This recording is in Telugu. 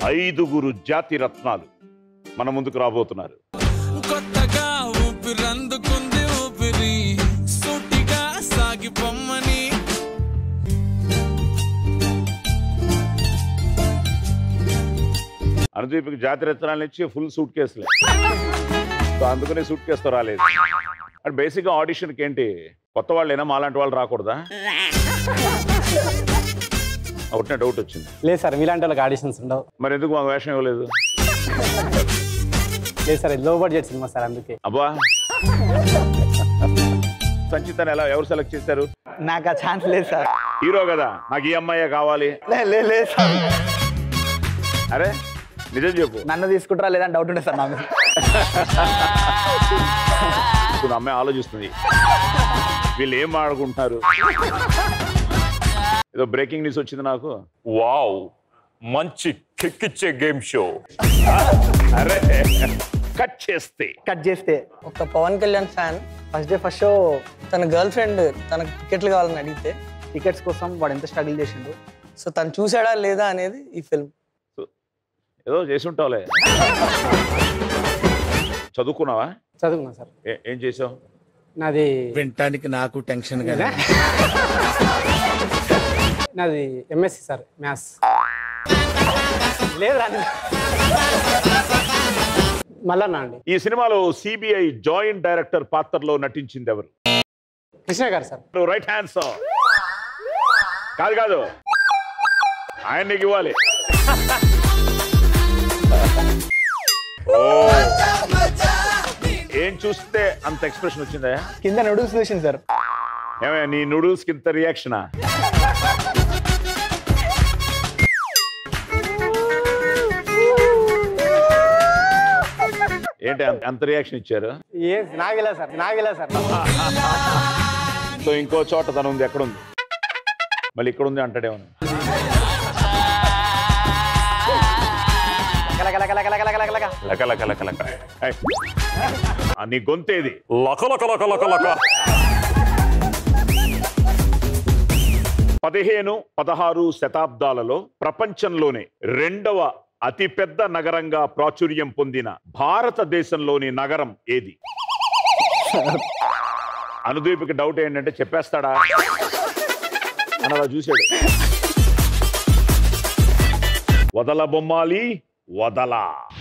ఐదుగురు జాతి రత్నాలు మన ముందుకు రాబోతున్నారు కొత్తగా ఊపిరందుకుంది ఊపిరి సూటిగా సాగి పొమ్మని అనుదీప్కి జాతి రత్నాలు ఇచ్చి ఫుల్ సూట్ కేసులే సో అందుకనే సూట్ కేసుతో రాలేదు అండ్ బేసిక్గా ఆడిషన్కి ఏంటి కొత్త వాళ్ళైనా మాలాంటి వాళ్ళు రాకూడదా ఒకటే డౌట్ వచ్చింది లేదు సార్ మీలాంటి వాళ్ళకి ఆడిషన్స్ ఉండవు మరి ఎందుకు మాకు వేషం ఇవ్వలేదు లేదు సార్ ఇది లో బడ్జెట్ సినిమా సార్ అందుకే అబ్బా సంచితని ఎలా ఎవరు సెలెక్ట్ చేశారు నాకు ఆ ఛాన్స్ లేదు సార్ హీరో కదా నాకు ఈ అమ్మాయే కావాలి లే- లే- లేదు సార్ అరే నిజం చెప్పు నన్ను తీసుకుంటారా లేదా డౌట్ ఉండే సార్ నాకు ఇప్పుడు అమ్మాయి ఆలోచిస్తుంది వీళ్ళు ఏం ఆడుకుంటున్నారు ఏదో బ్రేకింగ్ న్యూస్ వచ్చింది నాకు వావ్ మంచి కిక్కిచ్చే గేమ్ షో అరే కట్ చేస్తే కట్ చేస్తే ఒక Pawan Kalyan fan first day first show తన గర్ల్ ఫ్రెండ్ తనకు టికెట్లు కావాలని అడిగితే టికెట్స్ కోసం వాడు ఎంత స్ట్రగుల్ చేసిండు సో తను చూసాడా లేదా అనేది ఈ ఫిల్మ్ ఏదో చేసి ఉంటావులే చదువుకున్నావా చదువుకున్నా సార్ ఏ- ఏం చేసావు నాది వినటానికి నాకు టెన్షన్ గా నాది ఎంఎస్సి సార్ మ్యాథ్స్ లేదు రాని మళ్ళా నా అండి ఈ సినిమాలో సిబిఐ జాయింట్ డైరెక్టర్ పాత్రలో నటించింది ఎవరు కృష్ణ గారు సార్ రైట్ హ్యాండ్స్ కాదు కాదు ఆయన నీకు ఇవ్వాలి ఓ. ఏం చూస్తే అంత ఎక్స్ప్రెషన్ వచ్చిందా కింద నూడిల్స్ చూసింది సార్ ఏమయ్యా నీ నూడిల్స్ కింద రియాక్షనా ఏంటి అంత- అంత రియాక్షన్ ఇచ్చారు ఏ నాగేలా సార్ నాగేలా సార్ సో ఇంకో చోట తను ఉంది ఎక్కడ ఉంది మళ్ళీ ఇక్కడ ఉంది అంటాడేమో లక లక లక లక ఏయ్. ఆ, నీ గొంతేది లక లక లక లక లక పదిహేను పదహారు శతాబ్దాలలో ప్రపంచంలోనే రెండవ అతిపెద్ద నగరంగా ప్రాచుర్యం పొందిన భారతదేశంలోని నగరం ఏది అనుదీప్కి డౌట్ ఏంటంటే చెప్పేస్తాడా అని అలా చూశాడు వదల బొమ్మాలి వదల